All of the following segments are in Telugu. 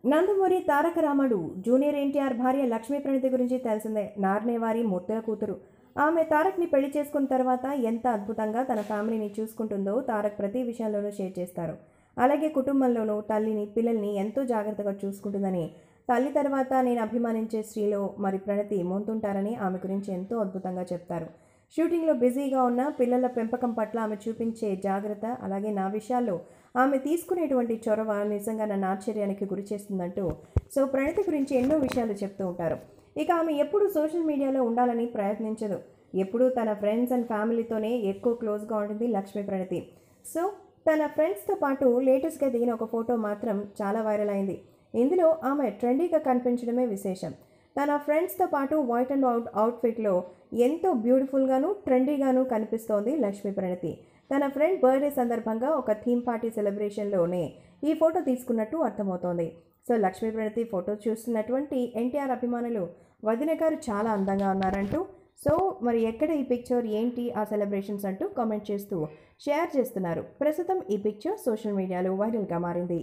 నందమూరి తారక రాముడు జూనియర్ ఎన్టీఆర్ భార్య లక్ష్మీ ప్రణితి గురించి తెలిసిందే నార్నేవారి ముత్తల కూతురు ఆమె తారక్ని పెళ్లి చేసుకున్న తర్వాత ఎంత అద్భుతంగా తన ఫ్యామిలీని చూసుకుంటుందో తారక్ ప్రతి విషయంలోనూ షేర్ చేస్తారు అలాగే కుటుంబంలోనూ తల్లిని పిల్లల్ని ఎంతో జాగ్రత్తగా చూసుకుంటుందని తల్లి తర్వాత నేను అభిమానించే స్త్రీలో మరి ప్రణతి ముందుంటారని ఆమె గురించి ఎంతో అద్భుతంగా చెప్తారు షూటింగ్లో బిజీగా ఉన్న పిల్లల పెంపకం పట్ల ఆమె చూపించే జాగ్రత్త అలాగే నా విషయాల్లో ఆమె తీసుకునేటువంటి చొరవ నిజంగా నన్ను ఆశ్చర్యానికి గురి చేస్తుందంటూ సో ప్రణతి గురించి ఎన్నో విషయాలు చెప్తూ ఉంటారు ఇక ఆమె ఎప్పుడూ సోషల్ మీడియాలో ఉండాలని ప్రయత్నించదు ఎప్పుడూ తన ఫ్రెండ్స్ అండ్ ఫ్యామిలీతోనే ఎక్కువ క్లోజ్గా ఉంటుంది లక్ష్మీ ప్రణతి సో తన ఫ్రెండ్స్తో పాటు లేటెస్ట్గా దిగిన ఒక ఫోటో మాత్రం చాలా వైరల్ అయింది ఇందులో ఆమె ట్రెండీగా కనిపించడమే విశేషం తన ఫ్రెండ్స్తో పాటు వైట్ అండ్ అవుట్ అవుట్ఫిట్లో ఎంతో బ్యూటిఫుల్గాను ట్రెండీగాను కనిపిస్తోంది లక్ష్మీ ప్రణతి తన ఫ్రెండ్ బర్త్డే సందర్భంగా ఒక థీమ్ పార్టీ సెలబ్రేషన్లోనే ఈ ఫోటో తీసుకున్నట్టు అర్థమవుతోంది సో లక్ష్మీ ప్రణతి ఫోటో చూస్తున్నటువంటి ఎన్టీఆర్ అభిమానులు వదిన గారు చాలా అందంగా ఉన్నారంటూ సో మరి ఎక్కడ ఈ పిక్చర్ ఏంటి ఆ సెలబ్రేషన్స్ అంటూ కామెంట్ చేస్తూ షేర్ చేస్తున్నారు ప్రస్తుతం ఈ పిక్చర్ సోషల్ మీడియాలో వైరల్గా మారింది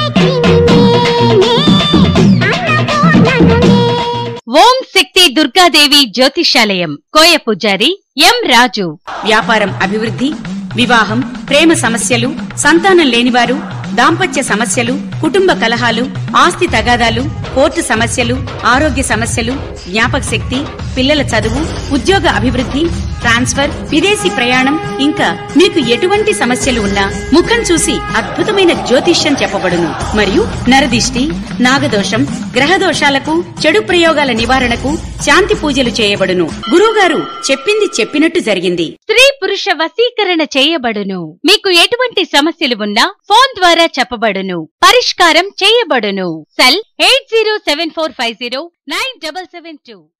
ఓం శక్తి దుర్గాదేవి జ్యోతిషాలయం కోయ పూజారి ఎం రాజు వ్యాపారం అభివృద్ధి వివాహం ప్రేమ సమస్యలు సంతానం లేనివారు దాంపత్య సమస్యలు కుటుంబ కలహాలు ఆస్తి తగాదాలు కోర్టు సమస్యలు ఆరోగ్య సమస్యలు జ్ఞాపక శక్తి పిల్లల చదువు ఉద్యోగ అభివృద్ధి ట్రాన్స్ఫర్ విదేశీ ప్రయాణం ఇంకా మీకు ఎటువంటి సమస్యలు ఉన్నా ముఖం చూసి అద్భుతమైన జ్యోతిష్యం చెప్పబడును మరియు నరదిష్టి నాగదోషం గ్రహ దోషాలకు చెడు ప్రయోగాల నివారణకు శాంతి పూజలు చేయబడును గురువుగారు చెప్పింది చెప్పినట్టు జరిగింది స్త్రీ పురుష వశీకరణ చేయబడును మీకు ఎటువంటి సమస్యలు ఉన్నా ఫోన్ ద్వారా చెప్పబడును పరిష్కారం చేయబడును cell eight zero seven four five zero nine double seven two